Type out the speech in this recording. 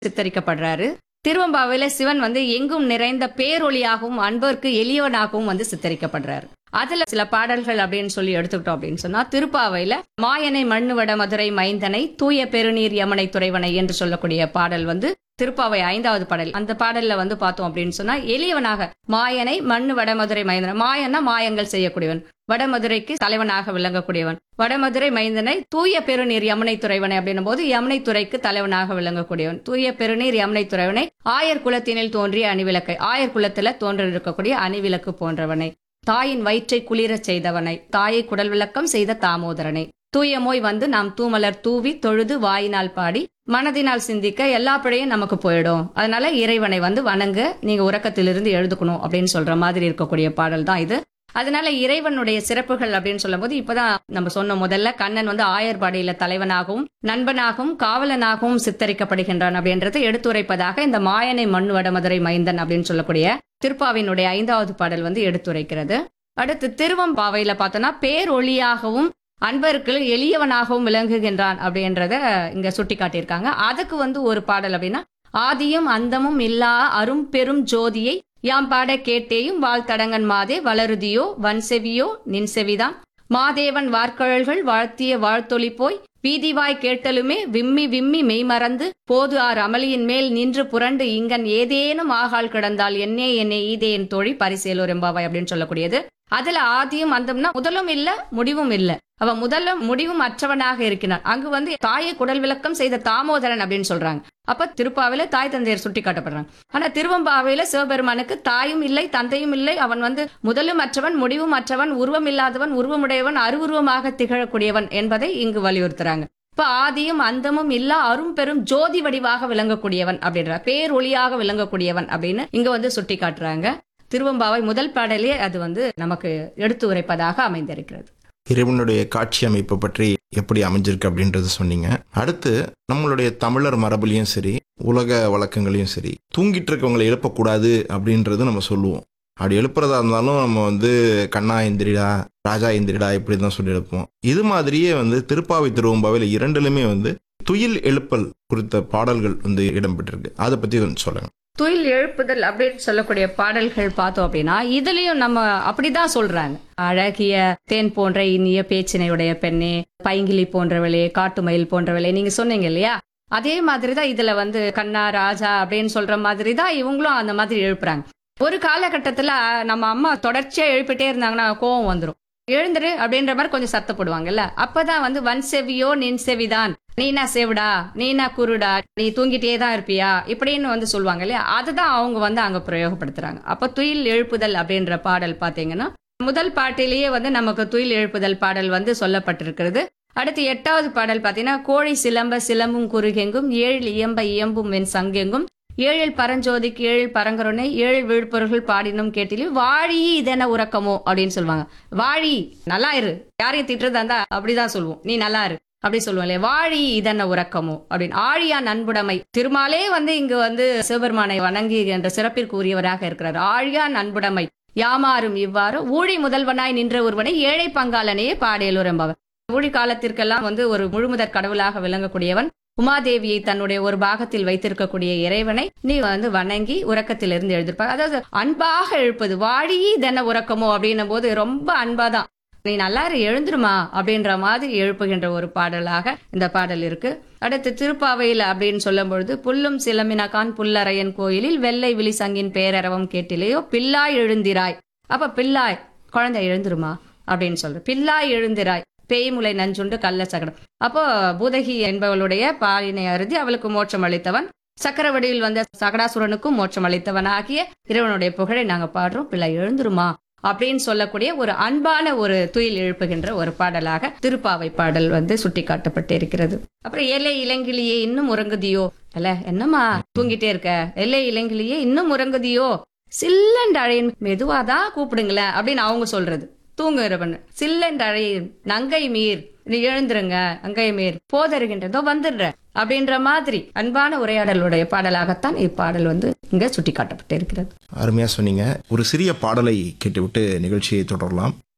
சித்தரிக்கப்படுறாரு திருவம்பாவையில சிவன் வந்து எங்கும் நிறைந்த பேரொளியாகவும் அன்பர்க்கு எளியவனாகவும் வந்து சித்தரிக்கப்படுறாரு அதுல சில பாடல்கள் அப்படின்னு சொல்லி எடுத்துக்கிட்டோம் அப்படின்னு சொன்னா திருப்பாவையில மாயனை மண்ணுவட மதுரை மைந்தனை தூய பெருநீர் யமனை துறைவனை என்று சொல்லக்கூடிய பாடல் வந்து திருப்பாவை ஐந்தாவது பாடல் அந்த பாடல்ல வந்து பார்த்தோம் அப்படின்னு சொன்னா எளியவனாக மாயனை மண்ணு வடமதுரை மைந்தனை மாயன்னா மாயங்கள் செய்யக்கூடியவன் வடமதுரைக்கு தலைவனாக விளங்கக்கூடியவன் வடமதுரை மைந்தனை தூய பெருநீர் யமுனை துறைவனை அப்படின்னும் போது யமுனை துறைக்கு தலைவனாக விளங்கக்கூடியவன் தூய பெருநீர் யமுனை துறைவனை ஆயர் குலத்தினில் தோன்றிய அணிவிளக்கை ஆயர் குலத்துல தோன்றிருக்கக்கூடிய அணிவிளக்கு போன்றவனை தாயின் வயிற்றை குளிரச் செய்தவனை தாயை குடல் விளக்கம் செய்த தாமோதரனை தூய மோய் வந்து நாம் தூமலர் தூவி தொழுது வாயினால் பாடி மனதினால் சிந்திக்க எல்லா பிழையும் நமக்கு போயிடும் அதனால இறைவனை வந்து வணங்க நீங்க உறக்கத்திலிருந்து எழுதுக்கணும் அப்படின்னு சொல்ற மாதிரி இருக்கக்கூடிய பாடல் தான் இது அதனால இறைவனுடைய சிறப்புகள் அப்படின்னு சொல்லும்போது இப்பதான் நம்ம சொன்ன முதல்ல கண்ணன் வந்து ஆயர்பாடியில தலைவனாகவும் நண்பனாகவும் காவலனாகவும் சித்தரிக்கப்படுகின்றான் அப்படின்றத எடுத்துரைப்பதாக இந்த மாயனை மண் வடமதுரை மைந்தன் அப்படின்னு சொல்லக்கூடிய திருப்பாவினுடைய ஐந்தாவது பாடல் வந்து எடுத்துரைக்கிறது அடுத்து திருவம்பாவையில பார்த்தோம்னா பேரொளியாகவும் அன்பருக்கு எளியவனாகவும் விளங்குகின்றான் அப்படின்றத இங்க சுட்டி காட்டியிருக்காங்க அதுக்கு வந்து ஒரு பாடல் அப்படின்னா ஆதியும் அந்தமும் இல்லா அரும் பெரும் ஜோதியை யாம் பாட கேட்டேயும் வாழ்த்தடங்கன் மாதே வளருதியோ வன்செவியோ நின்செவிதான் மாதேவன் வார்கழல்கள் வாழ்த்திய வாழ்த்தொளி போய் வீதிவாய் கேட்டலுமே விம்மி விம்மி மெய்மறந்து போது ஆர் அமளியின் மேல் நின்று புரண்டு இங்கன் ஏதேனும் ஆகால் கிடந்தால் என்னே என்னே ஈதே என் தோழி பரிசேலோர் எம்பாவாய் அப்படின்னு சொல்லக்கூடியது அதுல ஆதியும் அந்தம்னா முதலும் இல்ல முடிவும் இல்ல அவ முதலும் முடிவும் அற்றவனாக இருக்கிறான் அங்கு வந்து தாயை குடல் விளக்கம் செய்த தாமோதரன் அப்படின்னு சொல்றாங்க அப்ப திருப்பாவில தாய் தந்தையர் சுட்டி காட்டப்படுறாங்க ஆனா திருவம்பாவையில சிவபெருமானுக்கு தாயும் இல்லை தந்தையும் இல்லை அவன் வந்து முதலும் அற்றவன் முடிவும் அற்றவன் உருவம் இல்லாதவன் உருவமுடையவன் அருவுருவமாக திகழக்கூடியவன் என்பதை இங்கு வலியுறுத்துறாங்க இப்ப ஆதியும் அந்தமும் இல்லா அரும் பெரும் ஜோதி வடிவாக விளங்கக்கூடியவன் அப்படின்ற பேரொளியாக விளங்கக்கூடியவன் அப்படின்னு இங்க வந்து சுட்டி காட்டுறாங்க திருவம்பாவை முதல் பாடலே அது வந்து நமக்கு எடுத்து உரைப்பதாக அமைந்திருக்கிறது இறைவனுடைய காட்சி அமைப்பு பற்றி எப்படி அமைஞ்சிருக்கு அப்படின்றது சொன்னீங்க அடுத்து நம்மளுடைய தமிழர் மரபுலையும் சரி உலக வழக்கங்களையும் சரி தூங்கிட்டு இருக்கவங்களை எழுப்பக்கூடாது அப்படின்றது நம்ம சொல்லுவோம் அப்படி எழுப்புறதா இருந்தாலும் நம்ம வந்து கண்ணா எந்திரிடா ராஜா எந்திரிடா இப்படி தான் சொல்லி எழுப்போம் இது மாதிரியே வந்து திருப்பாவை திருவம்பாவையில் இரண்டுலுமே வந்து துயில் எழுப்பல் குறித்த பாடல்கள் வந்து இடம்பெற்றிருக்கு அதை பற்றி கொஞ்சம் சொல்லுங்க துயில் எழுப்புதல் அப்படின்னு சொல்லக்கூடிய பாடல்கள் பார்த்தோம் அப்படின்னா இதுலயும் நம்ம அப்படிதான் சொல்றாங்க அழகிய தேன் போன்ற இனிய பேச்சினையுடைய பெண்ணே பைங்கிலி போன்றவளே காட்டுமயில் போன்றவளே நீங்க சொன்னீங்க இல்லையா அதே மாதிரிதான் இதுல வந்து கண்ணா ராஜா அப்படின்னு சொல்ற மாதிரி தான் இவங்களும் அந்த மாதிரி எழுப்புறாங்க ஒரு காலகட்டத்துல நம்ம அம்மா தொடர்ச்சியா எழுப்பிட்டே இருந்தாங்கன்னா கோவம் வந்துரும் எழுந்துரு அப்படின்ற மாதிரி கொஞ்சம் சத்தப்படுவாங்கல்ல அப்பதான் வந்து வன் செவியோ நின் செவிதான் நீனா செவிடா நீனா குருடா நீ தூங்கிட்டே தான் இருப்பியா இப்படின்னு வந்து சொல்லுவாங்க இல்லையா அதுதான் அவங்க வந்து அங்க பிரயோகப்படுத்துறாங்க அப்ப துயில் எழுப்புதல் அப்படின்ற பாடல் பாத்தீங்கன்னா முதல் பாட்டிலேயே வந்து நமக்கு துயில் எழுப்புதல் பாடல் வந்து சொல்லப்பட்டிருக்கிறது அடுத்து எட்டாவது பாடல் பாத்தீங்கன்னா கோழி சிலம்ப சிலம்பும் குறுகெங்கும் ஏழில் இயம்ப இயம்பும் வெண் சங்கெங்கும் ஏழில் பரஞ்சோதிக்கு ஏழில் பரங்கருணை ஏழில் விழுப்பொருள்கள் பாடினும் கேட்டிலு வாழி இதென உறக்கமோ அப்படின்னு சொல்லுவாங்க வாழி நல்லா இரு யாரையும் திட்டுறதா இருந்தா அப்படிதான் சொல்லுவோம் நீ நல்லா இரு அப்படி சொல்லுவோம் இல்லையா வாழி இதென்ன உறக்கமோ அப்படின்னு ஆழியா நண்புடைமை திருமாலே வந்து இங்கு வந்து சிவபெருமானை வணங்கி என்ற சிறப்பிற்கு உரியவராக இருக்கிறார் ஆழியா நண்புடைமை யாமாறும் இவ்வாறு ஊழி முதல்வனாய் நின்ற ஒருவனை ஏழை பங்காளனையே பாடியலூர் என்பவர் ஊழி காலத்திற்கெல்லாம் வந்து ஒரு முழுமுதற் கடவுளாக விளங்கக்கூடியவன் உமாதேவியை தன்னுடைய ஒரு பாகத்தில் வைத்திருக்கக்கூடிய இறைவனை நீ வந்து வணங்கி உறக்கத்திலிருந்து எழுதிருப்பாங்க அதாவது அன்பாக எழுப்பது வாழி தென உறக்கமோ அப்படின்னும் போது ரொம்ப அன்பாதான் நீ நல்லா இரு, எழுந்துருமா அப்படின்ற மாதிரி எழுப்புகின்ற ஒரு பாடலாக இந்த பாடல் இருக்கு அடுத்து திருப்பாவையில் அப்படின்னு சொல்லும் பொழுது புல்லும் சிலம்பினகான் புல்லரையன் கோயிலில் வெள்ளை விழி சங்கின் பேரரவம் கேட்டிலேயோ பில்லாய் எழுந்திராய் அப்ப பில்லாய் குழந்தை எழுந்துருமா அப்படின்னு சொல்ற பில்லாய் எழுந்திராய் பேய்முலை நஞ்சுண்டு கள்ள சகடம் அப்போ பூதகி என்பவளுடைய பாலினை அருதி அவளுக்கு மோட்சம் அளித்தவன் சக்கரவடியில் வந்த சகடாசுரனுக்கும் மோட்சம் அளித்தவன் ஆகிய இறைவனுடைய புகழை நாங்க பாடுறோம் பிள்ளை எழுந்துருமா அப்படின்னு சொல்லக்கூடிய ஒரு அன்பான ஒரு துயில் எழுப்புகின்ற ஒரு பாடலாக திருப்பாவை பாடல் வந்து சுட்டி காட்டப்பட்டிருக்கிறது அப்புறம் எல்லை இளங்கிலியே இன்னும் உறங்குதியோ அல்ல என்னம்மா தூங்கிட்டே இருக்க எல்லை இளங்கிலியே இன்னும் உறங்குதியோ சில்லண்டழையின் மெதுவாதான் கூப்பிடுங்களேன் அப்படின்னு அவங்க சொல்றது தூங்குறவன் சில்லண்டழையின் நங்கை மீர் நீ எழுந்துருங்க நங்கை மீர் போதருகின்றதோ வந்துடுற அப்படின்ற மாதிரி அன்பான உரையாடலுடைய பாடலாகத்தான் இப்பாடல் வந்து இங்க சுட்டி காட்டப்பட்டிருக்கிறது அருமையாக சொன்னீங்க ஒரு சிறிய பாடலை கேட்டுவிட்டு நிகழ்ச்சியை தொடரலாம்